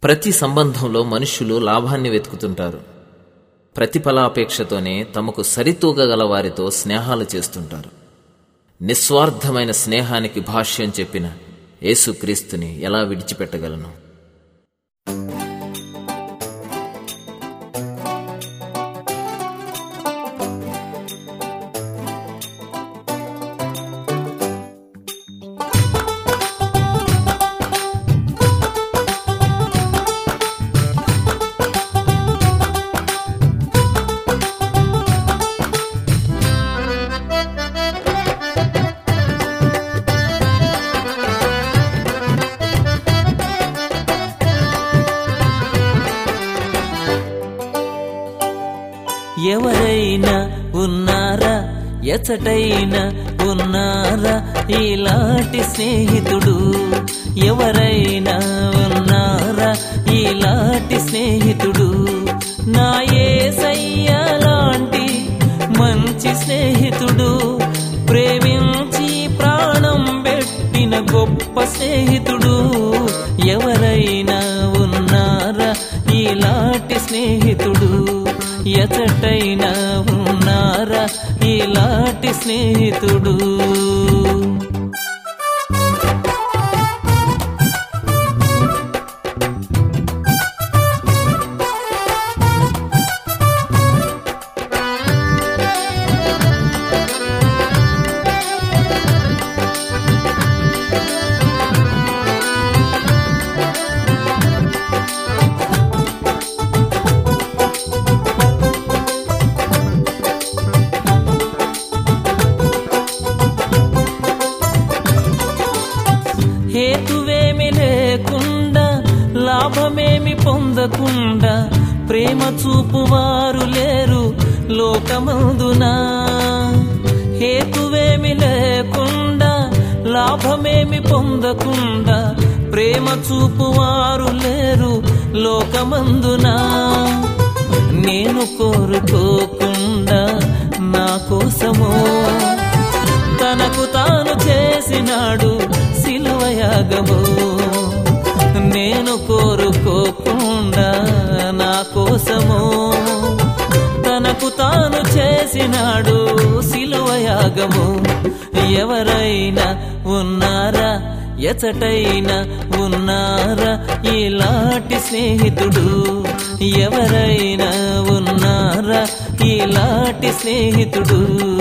ప్రతి సంబంధంలో మనుష్యులు లాభాన్ని వెతుకుతుంటారు ప్రతిఫలాపేక్షతోనే తమకు సరితూగగల వారితో స్నేహాలు చేస్తుంటారు నిస్వార్థమైన స్నేహానికి భాష్యం చెప్పిన యేసుక్రీస్తుని ఎలా విడిచిపెట్టగలను ఎవరైనా ఉన్నారా ఎచటైనా ఉన్నారా ఇలాంటి స్నేహితుడు ఎవరైనా ఉన్నారా ఇలాంటి స్నేహితుడు నా ఏసయ్య లాంటి మంచి స్నేహితుడు ప్రేమించి ప్రాణం పెట్టిన గొప్ప స్నేహితుడు ఎవరైనా ఉన్నారా ఇలాంటి స్నేహితుడు ఎచటైనా ఉన్నారా ఇలాంటి స్నేహితుడు హేతువేమి లేకుండా లాభమేమి పొందకుండా ప్రేమ చూపువారు లేరు లోకమందునా హేతువేమి లేకుండా లాభమేమి పొందకుండా ప్రేమ చూపువారు లేరు లోకమందునా నేను కోరుకోకుండా నా కోసము తనకు తాను చేసినాడు సిలువయాగము నేను కోరుకోకుండా నా కోసము తనకు తాను చేసినాడు సిలువయాగము ఎవరైనా ఉన్నారా ఎచటైనా ఉన్నారా ఇలాంటి స్నేహితుడు ఎవరైనా ఉన్నారా ఇలాంటి స్నేహితుడు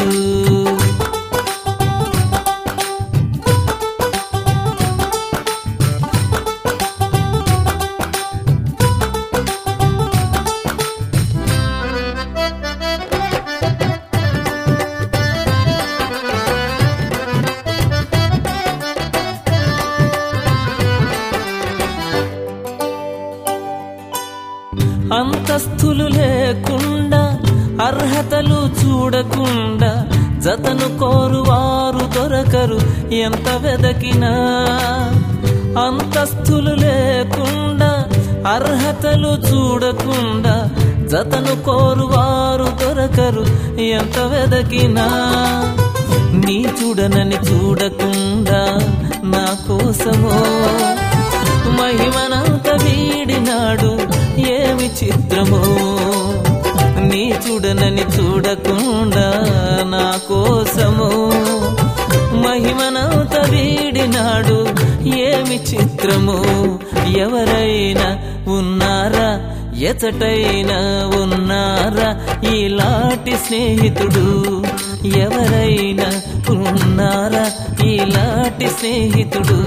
అంతస్తులు లేకుండా అర్హతలు చూడకుండా జతను కోరువారు దొరకరు ఎంత వెదకినా అంతస్తులు లేకుండా అర్హతలు చూడకుండా జతను కోరువారు దొరకరు ఎంత వెదకినా నీ చూడనని చూడకుండా నా కోసమో మహిమనంత వీడినాడు ఏమి చిత్రమో నీ చూడనని చూడకుండా నా కోసము మహిమనంత వీడినాడు ఏమి చిత్రము ఎవరైనా ఉన్నారా ఎచటైనా ఉన్నారా ఇలాంటి స్నేహితుడు ఎవరైనా ఉన్నారా ఇలాంటి స్నేహితుడు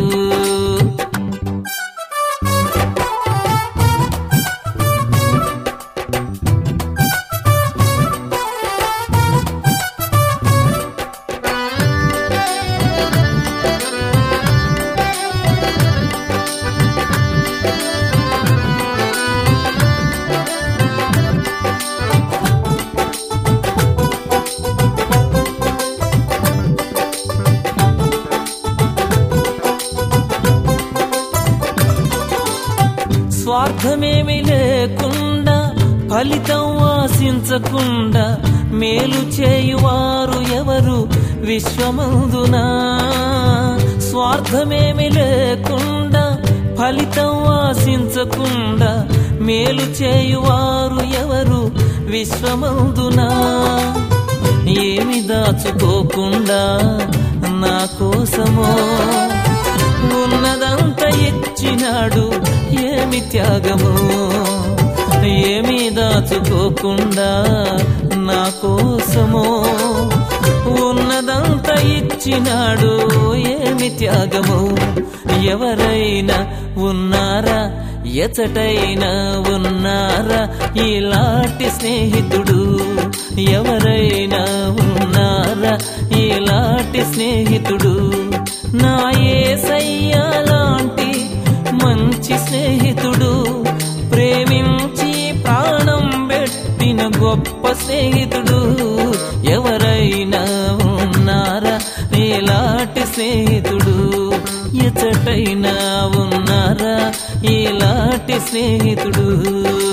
స్వార్థమేమి లేకుండా ఫలితం ఆశించకుండా మేలు చేయువారు ఎవరు విశ్వమందునా స్వార్థమేమి లేకుండా ఫలితం ఆశించకుండా మేలు చేయువారు ఎవరు విశ్వమందునా ఏమి దాచుకోకుండా నా కోసమో ఉన్నదంతా ఇచ్చినాడు ఏమి త్యాగము ఏమి దాచుకోకుండా నా కోసమో ఉన్నదంతా ఇచ్చినాడు ఏమి త్యాగము ఎవరైనా ఉన్నారా ఎచటైనా ఉన్నారా ఇలాంటి స్నేహితుడు ఎవరైనా ఉన్నారా ఇలాంటి స్నేహితుడు నా ఏసయ్యా లాంటి మంచి స్నేహితుడు ప్రేమించి ప్రాణం పెట్టిన గొప్ప స్నేహితుడు ఎవరైనా ఉన్నారా ఇలాంటి స్నేహితుడు ఎచటైనా ఉన్నారా ఇలాంటి స్నేహితుడు